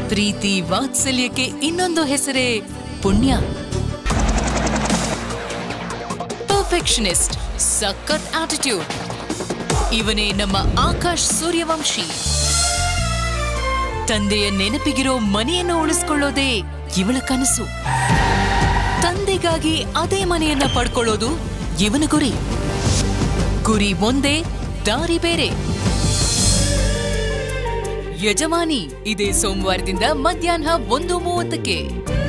ಪ್ರೀತಿ ವಾತ್ಸಲ್ಯಕ್ಕೆ ಇನ್ನೊಂದು ಹೆಸರೇ ಪುಣ್ಯ ಪರ್ಫೆಕ್ಷನಿಸ್ಟ್ ಸಖತ್ ಆಟಿಟ್ಯೂಡ್ ಇವನೇ ನಮ್ಮ ಆಕಾಶ್ ಸೂರ್ಯವಂಶಿ ತಂದೆಯ ನೆನಪಿಗಿರೋ ಮನೆಯನ್ನು ಉಳಿಸ್ಕೊಳ್ಳೋದೇ ಇವಳ ಕನಸು ತಂದೆಗಾಗಿ ಅದೇ ಮನೆಯನ್ನ ಪಡ್ಕೊಳ್ಳೋದು ಇವನ ಗುರಿ ಗುರಿ ಒಂದೇ ದಾರಿ ಬೇರೆ ಯಜಮಾನಿ ಇದೇ ಸೋಮವಾರದಿಂದ ಮಧ್ಯಾಹ್ನ ಒಂದು ಮೂವತ್ತಕ್ಕೆ